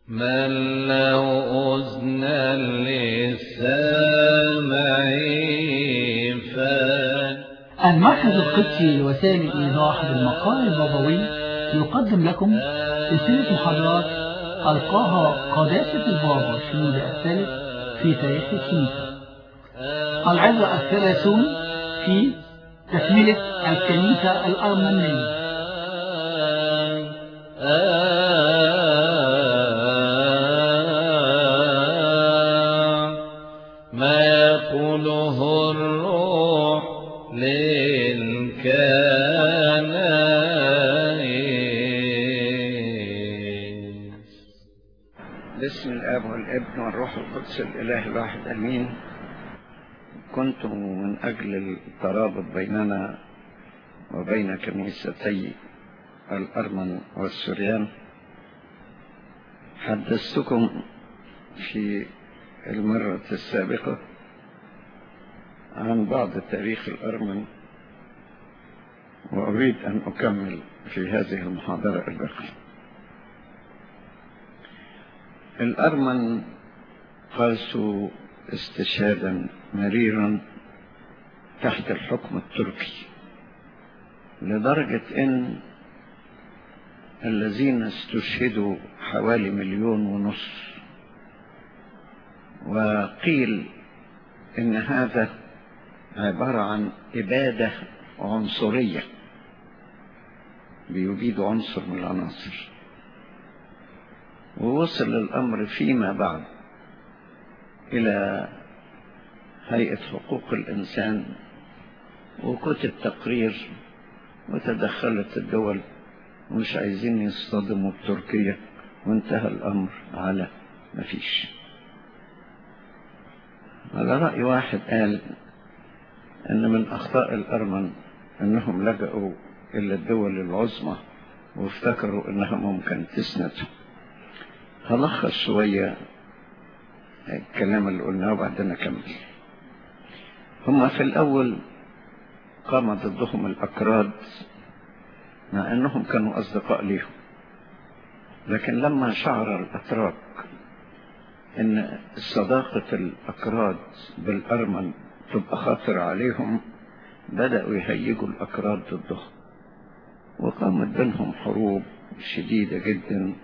من له أذن للسامع فان المركز القدسي لوسائل الإيضاح بالمقال البابوي يقدم لكم سلسلة محاضرات ألقاها قداسة البابا شنود الثالث في تاريخ الكنيسة العظة الثلاثون في تكملة الكنيسة الأرمنية ما يقوله الروح للكنائس باسم الاب والابن والروح القدس الاله الواحد امين كنت من اجل الترابط بيننا وبين كنيستي الارمن والسريان حدثتكم في المرة السابقة عن بعض تاريخ الأرمن وأريد أن أكمل في هذه المحاضرة الباقية الأرمن قاسوا استشهادا مريرا تحت الحكم التركي لدرجة أن الذين استشهدوا حوالي مليون ونصف وقيل ان هذا عبارة عن إبادة عنصرية بيبيد عنصر من العناصر ووصل الأمر فيما بعد إلى هيئة حقوق الإنسان وكتب تقرير وتدخلت الدول ومش عايزين يصطدموا بتركيا وانتهى الأمر على مفيش على رأي واحد قال أن من أخطاء الأرمن أنهم لجأوا إلى الدول العظمى وافتكروا أنها ممكن تسندهم هلخص شوية الكلام اللي قلناه وبعدين أكمل هم في الأول قام ضدهم الأكراد مع أنهم كانوا أصدقاء ليهم لكن لما شعر الأتراك ان صداقة الاكراد بالارمن تبقى خطر عليهم بدأوا يهيجوا الاكراد ضدهم وقامت بينهم حروب شديدة جدا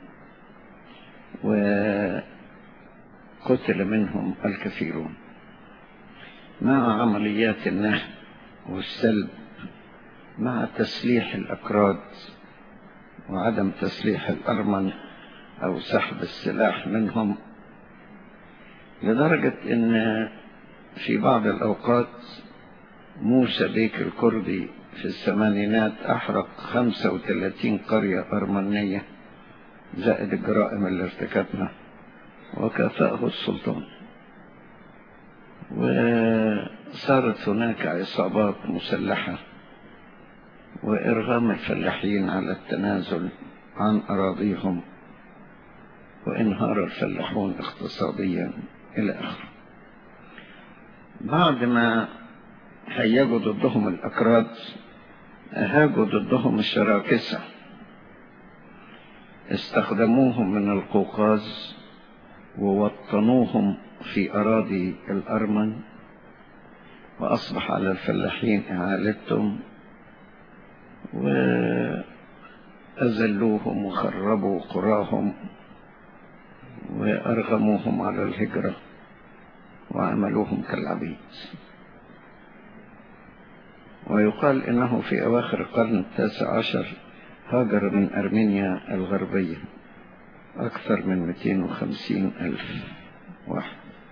وقتل منهم الكثيرون مع عمليات النهب والسلب مع تسليح الأكراد وعدم تسليح الأرمن أو سحب السلاح منهم لدرجة ان في بعض الاوقات موسى بيك الكردي في الثمانينات احرق 35 قرية ارمنية زائد الجرائم اللي ارتكبها وكافأه السلطان وصارت هناك عصابات مسلحة وإرغام الفلاحين على التنازل عن أراضيهم وانهار الفلاحون اقتصاديا إلى آخره بعد ما هيجوا ضدهم الأكراد أهاجوا ضدهم الشراكسة استخدموهم من القوقاز ووطنوهم في أراضي الأرمن وأصبح على الفلاحين إعالتهم وأذلوهم وخربوا قراهم وأرغموهم على الهجرة وعملوهم كالعبيد ويقال إنه في أواخر القرن التاسع عشر هاجر من أرمينيا الغربية أكثر من 250 ألف واحد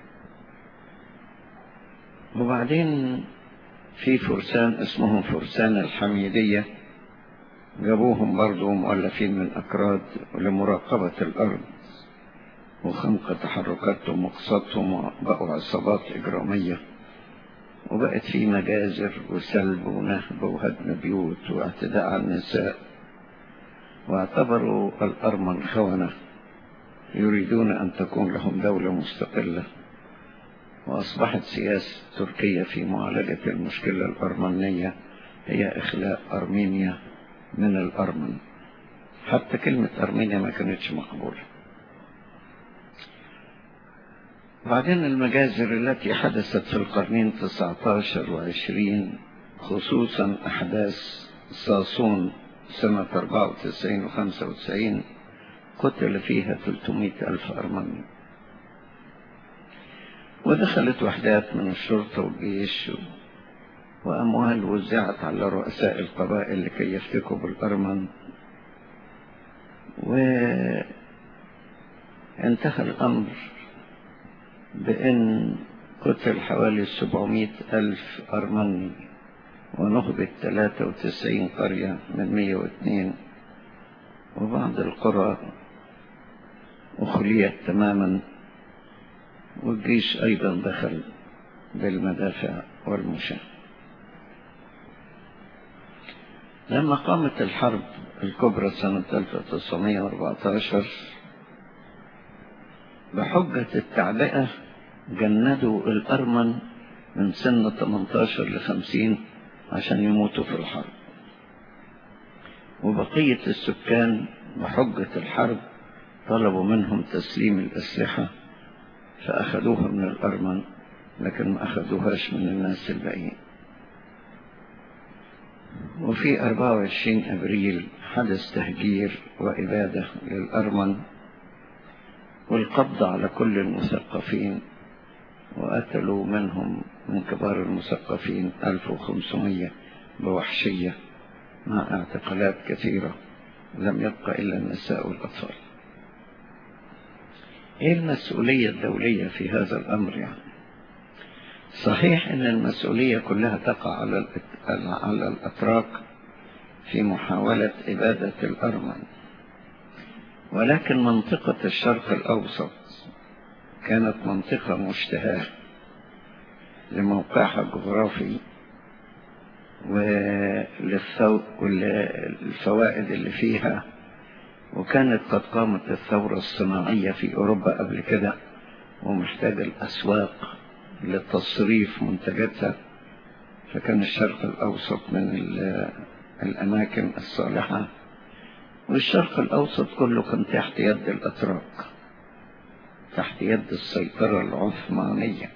وبعدين في فرسان اسمهم فرسان الحميدية جابوهم برضو مؤلفين من أكراد لمراقبة الأرض وخنق تحركاتهم وقصتهم وبقوا عصابات إجرامية وبقت في مجازر وسلب ونهب وهدم بيوت واعتداء على النساء واعتبروا الأرمن خونة يريدون أن تكون لهم دولة مستقلة وأصبحت سياسة تركيا في معالجة المشكلة الأرمنية هي إخلاء أرمينيا من الأرمن حتى كلمة أرمينيا ما كانتش مقبولة بعدين المجازر التي حدثت في القرنين 19 وعشرين خصوصا أحداث صاصون سنة 94 و 95 قتل فيها 300 ألف أرمني ودخلت وحدات من الشرطة والجيش وأموال وزعت على رؤساء القبائل لكي يفتكوا بالأرمن وانتهى الأمر بأن قتل حوالي 700 ألف أرمني ونهبت 93 قرية من 102 وبعض القرى أخليت تماما والجيش أيضا دخل بالمدافع والمشاة لما قامت الحرب الكبرى سنة 1914 بحجة التعبئة جندوا الأرمن من سن 18 ل 50 عشان يموتوا في الحرب وبقية السكان بحجة الحرب طلبوا منهم تسليم الأسلحة فأخذوها من الأرمن لكن ما أخذوهاش من الناس الباقيين وفي 24 أبريل حدث تهجير وإبادة للأرمن والقبض على كل المثقفين وقتلوا منهم من كبار المثقفين 1500 بوحشية مع اعتقالات كثيرة لم يبقى إلا النساء والأطفال ايه المسؤولية الدولية في هذا الامر يعني صحيح ان المسؤولية كلها تقع على على الاتراك في محاولة ابادة الارمن ولكن منطقة الشرق الاوسط كانت منطقة مشتهاة لموقعها الجغرافي وللفوائد اللي فيها وكانت قد قامت الثورة الصناعية في أوروبا قبل كده ومحتاجة الأسواق لتصريف منتجاتها فكان الشرق الأوسط من الأماكن الصالحة والشرق الأوسط كله كان تحت يد الأتراك تحت يد السيطرة العثمانية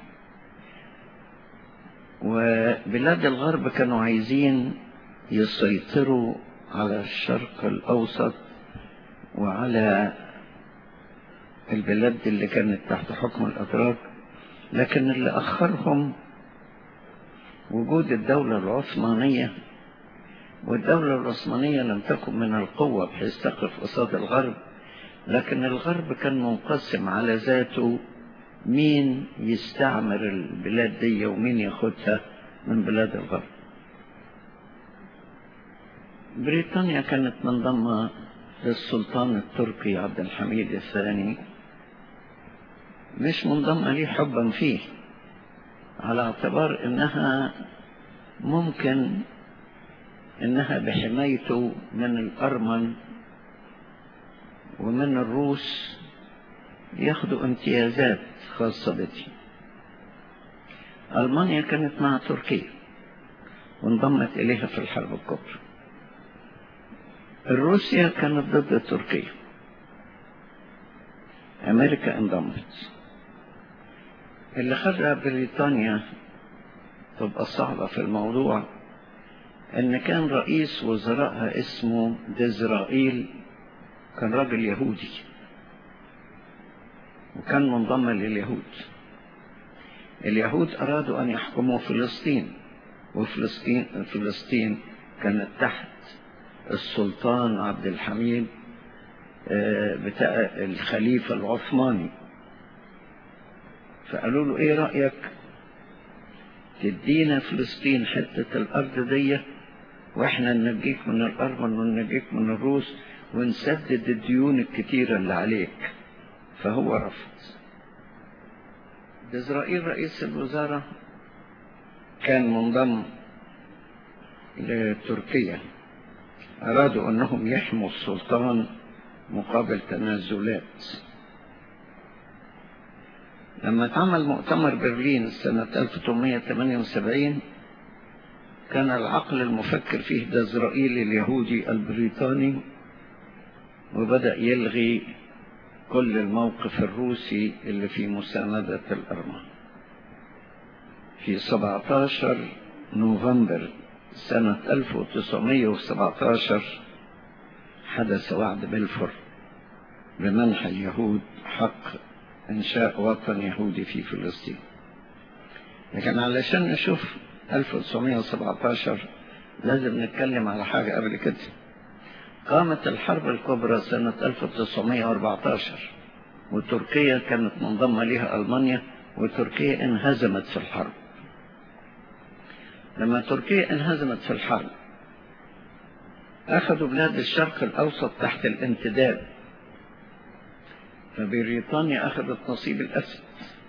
وبلاد الغرب كانوا عايزين يسيطروا على الشرق الأوسط وعلى البلاد اللي كانت تحت حكم الأتراك لكن اللي أخرهم وجود الدولة العثمانية والدولة العثمانية لم تكن من القوة بحيث تقف قصاد الغرب لكن الغرب كان منقسم على ذاته مين يستعمر البلاد دي ومين ياخدها من بلاد الغرب بريطانيا كانت منضمة للسلطان التركي عبد الحميد الثاني مش منضمة ليه حبا فيه على اعتبار انها ممكن انها بحمايته من الارمن ومن الروس ياخدوا امتيازات خاصة بتي ألمانيا كانت مع تركيا وانضمت إليها في الحرب الكبرى روسيا كانت ضد تركيا أمريكا انضمت اللي خلى بريطانيا تبقى صعبة في الموضوع إن كان رئيس وزرائها اسمه ديزرائيل كان راجل يهودي وكان منضم لليهود اليهود أرادوا أن يحكموا فلسطين وفلسطين فلسطين كانت تحت السلطان عبد الحميد بتاع الخليفة العثماني فقالوا له ايه رأيك تدينا فلسطين حتة الأرض دي واحنا ننجيك من الأرمن وننجيك من الروس ونسدد الديون الكتيرة اللي عليك فهو رفض إسرائيل رئيس الوزراء كان منضم لتركيا أرادوا أنهم يحموا السلطان مقابل تنازلات لما اتعمل مؤتمر برلين سنة 1878 كان العقل المفكر فيه ده إسرائيل اليهودي البريطاني وبدأ يلغي كل الموقف الروسي اللي في مساندة الأرمن في 17 نوفمبر سنة 1917 حدث وعد بلفور بمنح اليهود حق إنشاء وطن يهودي في فلسطين لكن علشان نشوف 1917 لازم نتكلم على حاجة قبل كده قامت الحرب الكبرى سنة 1914 وتركيا كانت منضمة لها ألمانيا وتركيا انهزمت في الحرب لما تركيا انهزمت في الحرب أخذوا بلاد الشرق الأوسط تحت الانتداب فبريطانيا أخذت نصيب الأسد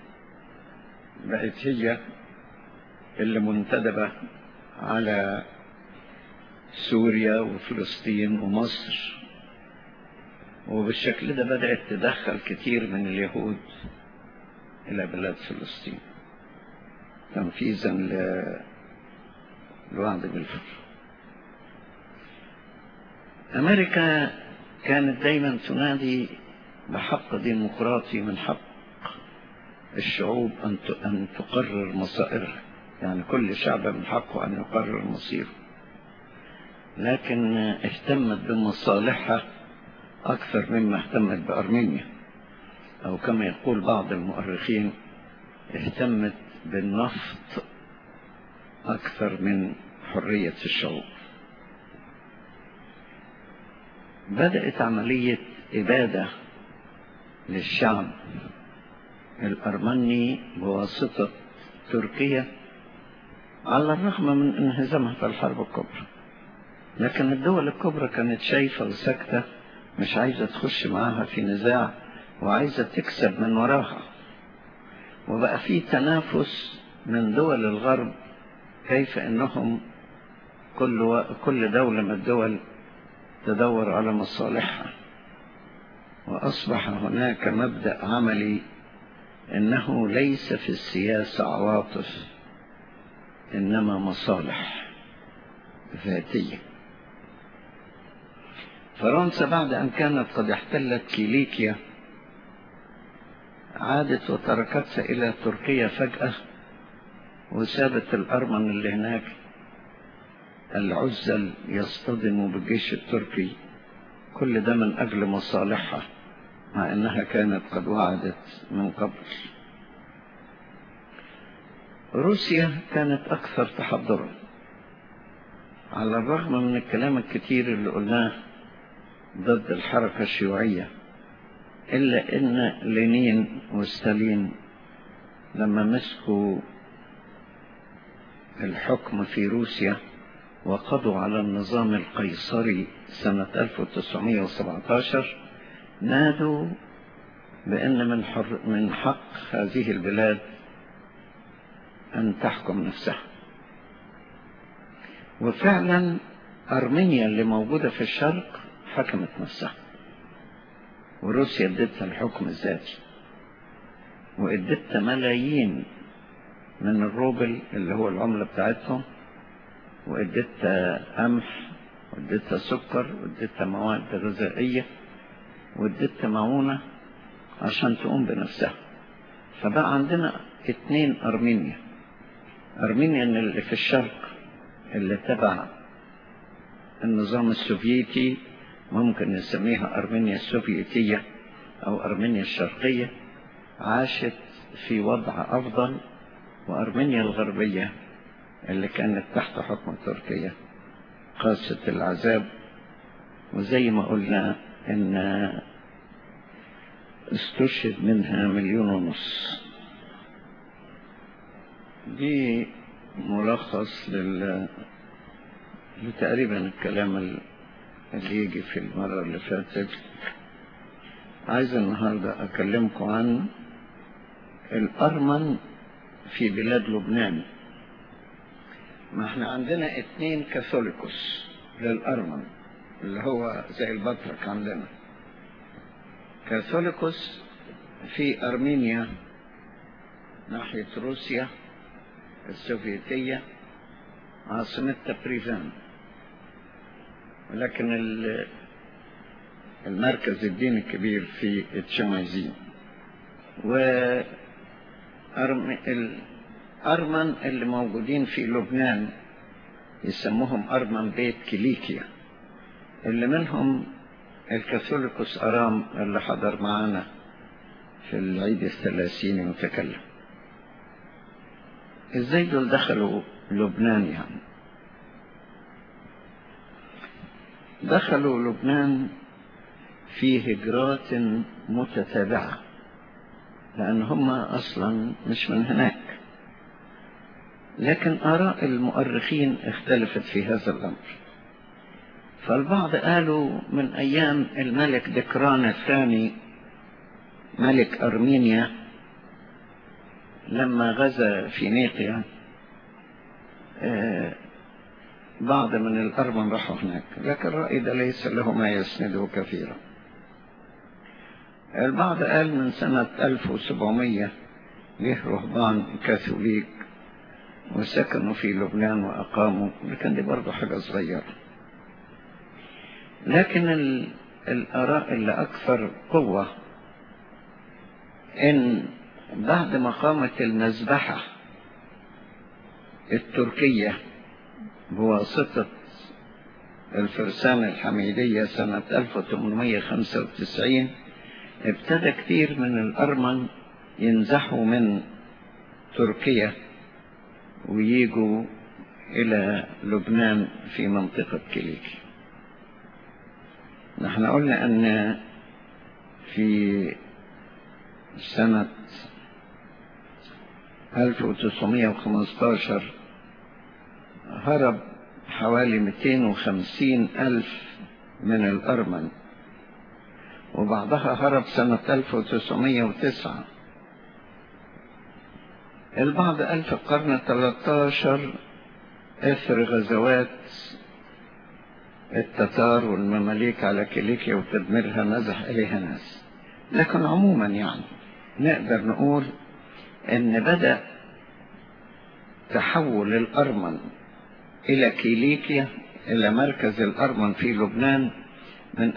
بقت هي اللي منتدبة على سوريا وفلسطين ومصر وبالشكل ده بدأت تدخل كتير من اليهود إلى بلاد فلسطين تنفيذا لوعد بلفور أمريكا كانت دايما تنادي بحق ديمقراطي من حق الشعوب أن تقرر مصائرها يعني كل شعب من حقه أن يقرر مصيره لكن اهتمت بمصالحها أكثر مما اهتمت بأرمينيا أو كما يقول بعض المؤرخين اهتمت بالنفط أكثر من حرية الشعوب بدأت عملية إبادة للشعب الأرمني بواسطة تركيا على الرغم من انهزامها في الحرب الكبرى لكن الدول الكبرى كانت شايفة وساكتة مش عايزة تخش معاها في نزاع وعايزة تكسب من وراها وبقى في تنافس من دول الغرب كيف انهم كل و... كل دولة من الدول تدور على مصالحها وأصبح هناك مبدأ عملي إنه ليس في السياسة عواطف إنما مصالح ذاتية فرنسا بعد أن كانت قد احتلت كيليكيا عادت وتركتها إلى تركيا فجأة وسابت الأرمن اللي هناك العزل يصطدموا بالجيش التركي كل ده من أجل مصالحها مع أنها كانت قد وعدت من قبل روسيا كانت أكثر تحضرا على الرغم من الكلام الكتير اللي قلناه ضد الحركة الشيوعية إلا أن لينين وستالين لما مسكوا الحكم في روسيا وقضوا على النظام القيصري سنة 1917 نادوا بأن من, حر من حق هذه البلاد أن تحكم نفسها وفعلا أرمينيا اللي موجودة في الشرق حكمت نفسها وروسيا ادتها الحكم الذاتي وادتها ملايين من الروبل اللي هو العملة بتاعتهم واديتها قمح واديتها سكر واديتها مواد غذائية واديتها معونة عشان تقوم بنفسها فبقى عندنا اتنين أرمينيا أرمينيا اللي في الشرق اللي تبع النظام السوفيتي ممكن نسميها أرمينيا السوفيتية أو أرمينيا الشرقية عاشت في وضع أفضل وأرمينيا الغربية اللي كانت تحت حكم تركيا قاسة العذاب وزي ما قلنا ان استشهد منها مليون ونص دي ملخص لل لتقريبا الكلام اللي يجي في المرة اللي فاتت عايز النهاردة أكلمكم عن الأرمن في بلاد لبنان ما احنا عندنا اتنين كاثوليكوس للأرمن اللي هو زي البطرك عندنا كاثوليكوس في أرمينيا ناحية روسيا السوفيتية عاصمتها بريفان ولكن المركز الديني الكبير في تشمايزين و الأرمن اللي موجودين في لبنان يسموهم أرمن بيت كيليكيا اللي منهم الكاثوليكوس أرام اللي حضر معانا في العيد الثلاثيني وتكلم ازاي دول دخلوا لبنان يعني دخلوا لبنان في هجرات متتابعة لأن هم أصلا مش من هناك لكن آراء المؤرخين اختلفت في هذا الأمر فالبعض قالوا من أيام الملك دكران الثاني ملك أرمينيا لما غزا فينيقيا بعض من الأرمن راحوا هناك لكن الرأي ده ليس له ما يسنده كثيرا البعض قال من سنة 1700 جه رهبان كاثوليك وسكنوا في لبنان وأقاموا لكن دي برضه حاجة صغيرة لكن الآراء اللي أكثر قوة إن بعد ما قامت المذبحة التركية بواسطة الفرسان الحميدية سنة 1895 ابتدى كثير من الأرمن ينزحوا من تركيا ويجوا إلى لبنان في منطقة كليكي نحن قلنا أن في سنة 1915 هرب حوالي 250 ألف من الأرمن وبعدها هرب سنة 1909 البعض قال في القرن 13 اثر غزوات التتار والمماليك على كيليكيا وتدميرها نزح إليها ناس لكن عموما يعني نقدر نقول ان بدأ تحول الأرمن إلى كيليكيا إلى مركز الأرمن في لبنان من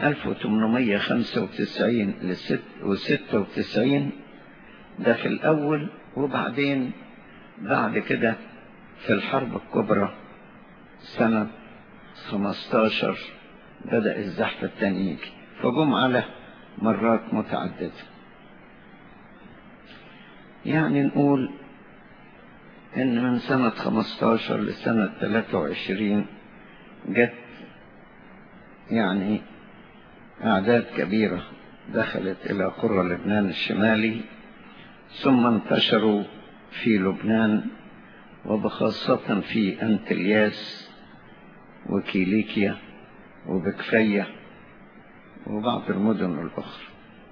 1895 ل 96 ده في الأول وبعدين بعد كده في الحرب الكبرى سنة 15 بدأ الزحف الثاني يجي فجم على مرات متعددة يعني نقول ان من سنة 15 لسنة 23 جت يعني اعداد كبيرة دخلت الى قرى لبنان الشمالي ثم انتشروا في لبنان وبخاصة في انتلياس وكيليكيا وبكفية وبعض المدن الأخرى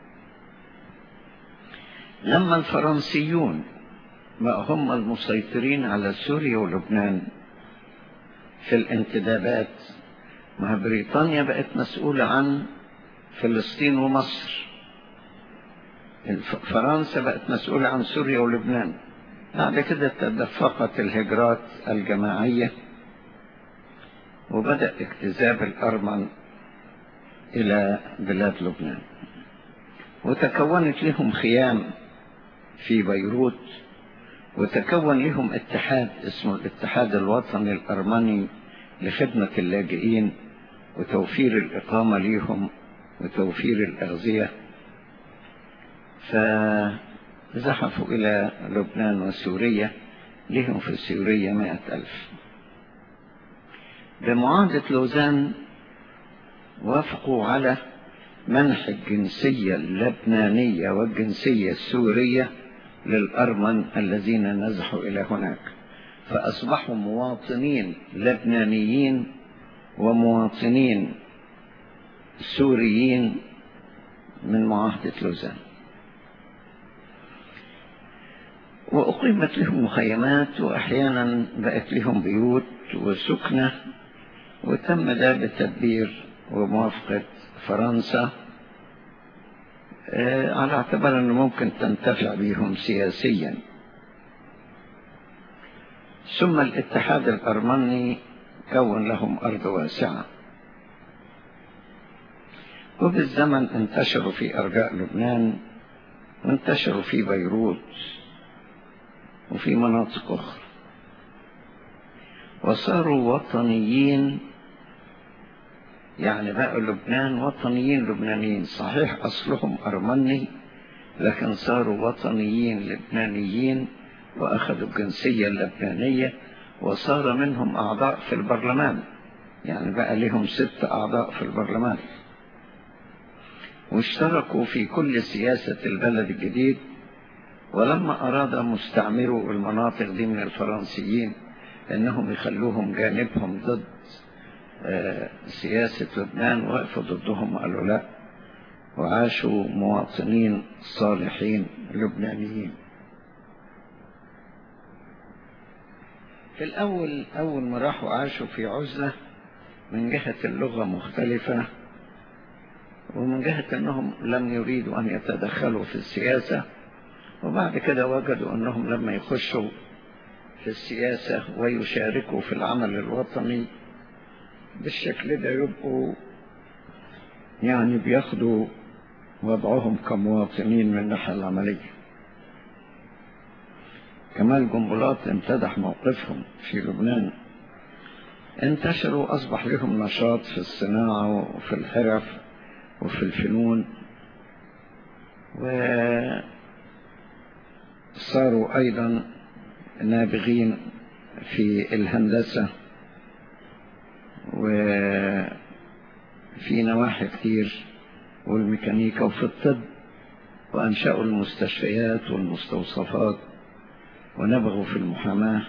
لما الفرنسيون بقى هم المسيطرين على سوريا ولبنان في الانتدابات ما بريطانيا بقت مسؤولة عن فلسطين ومصر فرنسا بقت مسؤولة عن سوريا ولبنان بعد كده تدفقت الهجرات الجماعية وبدأ اجتذاب الأرمن إلى بلاد لبنان وتكونت لهم خيام في بيروت وتكون لهم اتحاد اسمه الاتحاد الوطني الأرمني لخدمة اللاجئين وتوفير الإقامة ليهم وتوفير الأغذية فزحفوا إلى لبنان وسوريا لهم في سوريا مائة ألف بمعاهدة لوزان وافقوا على منح الجنسية اللبنانية والجنسية السورية للأرمن الذين نزحوا إلى هناك فأصبحوا مواطنين لبنانيين ومواطنين سوريين من معاهدة لوزان وأقيمت لهم مخيمات وأحيانا بقت لهم بيوت وسكنة وتم ده بتدبير وموافقة فرنسا على اعتبار أنه ممكن تنتفع بهم سياسيا ثم الاتحاد الأرمني كون لهم أرض واسعة وبالزمن انتشروا في أرجاء لبنان وانتشروا في بيروت وفي مناطق أخرى وصاروا وطنيين يعني بقوا لبنان وطنيين لبنانيين صحيح أصلهم أرمني لكن صاروا وطنيين لبنانيين وأخذوا الجنسية اللبنانية وصار منهم أعضاء في البرلمان يعني بقى لهم ست أعضاء في البرلمان واشتركوا في كل سياسة البلد الجديد ولما أراد مستعمرو المناطق دي من الفرنسيين أنهم يخلوهم جانبهم ضد سياسة لبنان وقفوا ضدهم قالوا لا وعاشوا مواطنين صالحين لبنانيين في الأول أول ما راحوا عاشوا في عزلة من جهة اللغة مختلفة ومن جهة أنهم لم يريدوا أن يتدخلوا في السياسة وبعد كده وجدوا أنهم لما يخشوا في السياسة ويشاركوا في العمل الوطني بالشكل ده يبقوا يعني بياخدوا وضعهم كمواطنين من الناحية العملية كمال جنبلاط امتدح موقفهم في لبنان انتشروا أصبح لهم نشاط في الصناعة وفي الحرف وفي الفنون وصاروا أيضا نابغين في الهندسة وفي نواحي كتير والميكانيكا وفي الطب وأنشأوا المستشفيات والمستوصفات ونبغوا في المحاماة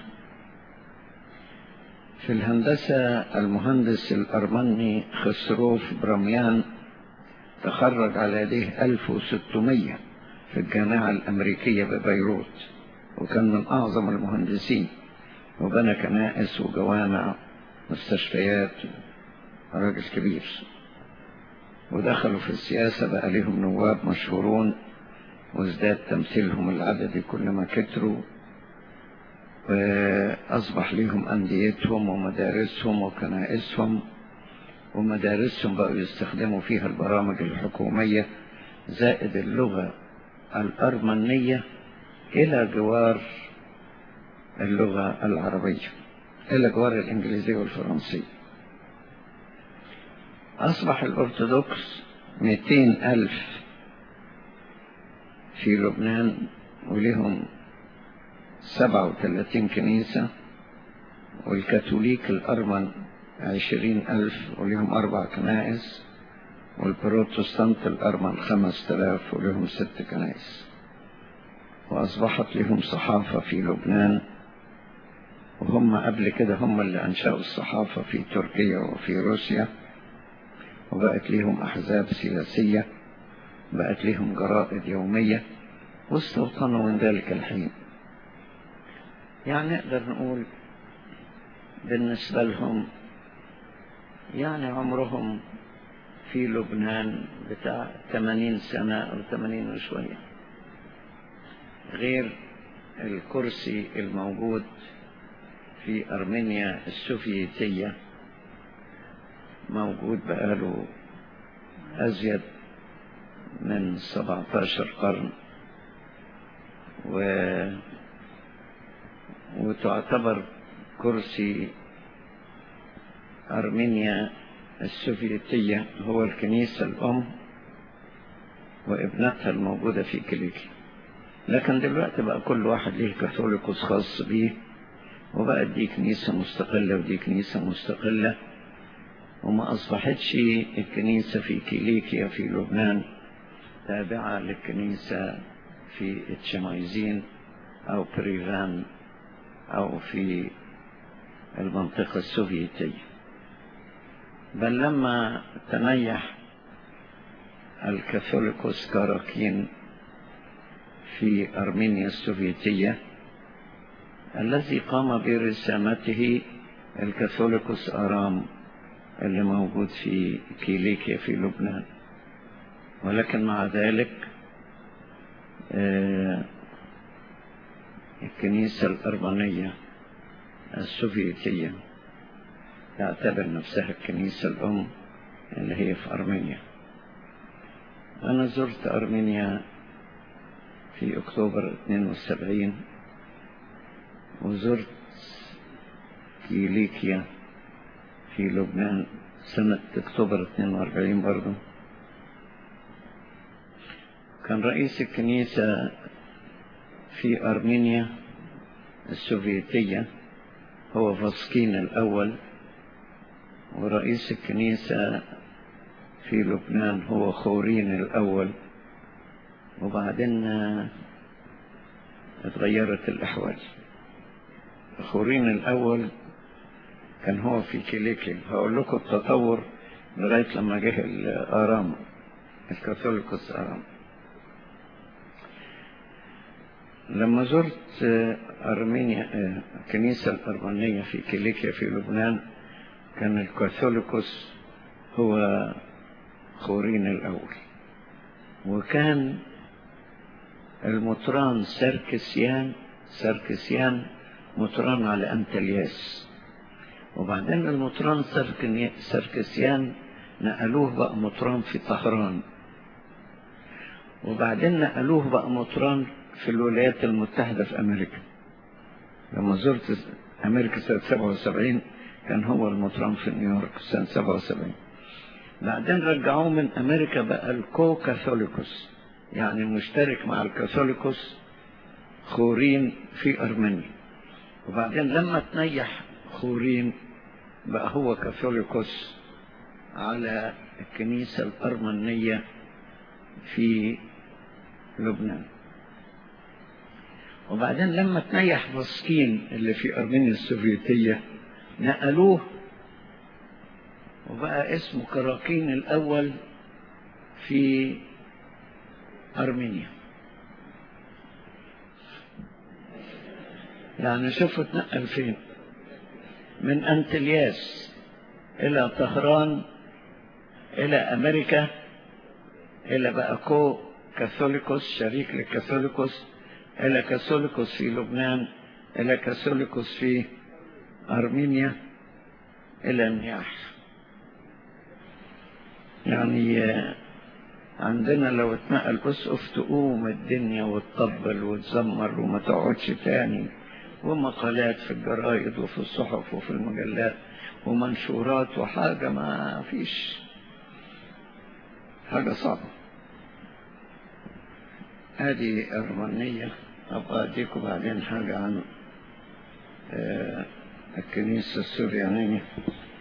في الهندسة المهندس الأرمني خسروف برميان تخرج على يديه 1600 في الجامعة الأمريكية ببيروت وكان من أعظم المهندسين وبنى كنائس وجوامع مستشفيات راجل كبير ودخلوا في السياسة بقى لهم نواب مشهورون وازداد تمثيلهم العددي كلما كتروا وأصبح لهم أنديتهم ومدارسهم وكنائسهم ومدارسهم بقوا يستخدموا فيها البرامج الحكومية زائد اللغة الأرمنية إلى جوار اللغة العربية إلى جوار الإنجليزية والفرنسية أصبح الأرثوذكس 200 ألف في لبنان ولهم 37 كنيسة والكاثوليك الأرمن 20 ألف ولهم أربع كنائس والبروتستانت الأرمن 5000 ولهم ست كنائس وأصبحت لهم صحافة في لبنان وهم قبل كده هم اللي أنشأوا الصحافة في تركيا وفي روسيا وبقت لهم أحزاب سياسية بقت لهم جرائد يومية واستوطنوا من ذلك الحين يعني نقدر نقول بالنسبة لهم يعني عمرهم في لبنان بتاع 80 سنة أو 80 وشوية غير الكرسي الموجود في أرمينيا السوفيتية موجود بقاله أزيد من 17 قرن و وتعتبر كرسي أرمينيا السوفيتية هو الكنيسة الأم وابنتها الموجودة في كليكي لكن دلوقتي بقى كل واحد ليه كاثوليكوس خاص بيه وبقت دي كنيسة مستقلة ودي كنيسة مستقلة وما أصبحتش الكنيسة في كيليكيا في لبنان تابعة للكنيسة في تشمايزين أو بريفان أو في المنطقة السوفيتية بل لما تنيح الكاثوليكوس كاراكين في أرمينيا السوفيتية الذي قام برسامته الكاثوليكوس أرام اللي موجود في كيليكيا في لبنان ولكن مع ذلك الكنيسة الأربانية السوفيتية تعتبر نفسها الكنيسة الأم اللي هي في أرمينيا أنا زرت أرمينيا في أكتوبر 72 وزرت كيليكيا في لبنان سنة أكتوبر 42 برضه كان رئيس الكنيسة في أرمينيا السوفيتية هو فاسكين الأول ورئيس الكنيسة في لبنان هو خورين الأول وبعدين اتغيرت الأحوال خورين الأول كان هو في كيليكي هقول لكم التطور لغاية لما جه الآرام الكاثوليكوس آرام لما زرت أرمينيا الكنيسة الأرمنية في كيليكيا في لبنان كان الكاثوليكوس هو خورين الأول وكان المطران سركسيان سركسيان مطران على أنتلياس وبعدين المطران سركسيان نقلوه بقى مطران في طهران وبعدين نقلوه بقى مطران في الولايات المتحدة في أمريكا لما زرت أمريكا سنة 77 كان هو المطران في نيويورك سنة 77 بعدين رجعوه من أمريكا بقى الكو كاثوليكوس يعني مشترك مع الكاثوليكوس خورين في أرمينيا وبعدين لما تنيح خورين بقى هو كاثوليكوس على الكنيسة الأرمنية في لبنان وبعدين لما تنيح فاسكين اللي في أرمينيا السوفيتية نقلوه وبقى اسمه كراكين الأول في أرمينيا يعني شوفوا اتنقل فين من أنتلياس إلى طهران إلى أمريكا إلى بقى كو كاثوليكوس شريك لكاثوليكوس إلى كاثوليكوس في لبنان إلى كاثوليكوس في أرمينيا إلى النياح يعني عندنا لو اتنقل أسقف تقوم الدنيا وتطبل وتزمر وما تقعدش تاني ومقالات في الجرايد وفي الصحف وفي المجلات ومنشورات وحاجة ما فيش حاجة صعبة هذه أرمنية أبقى أديكم بعدين حاجة عن الكنيسة السوريانية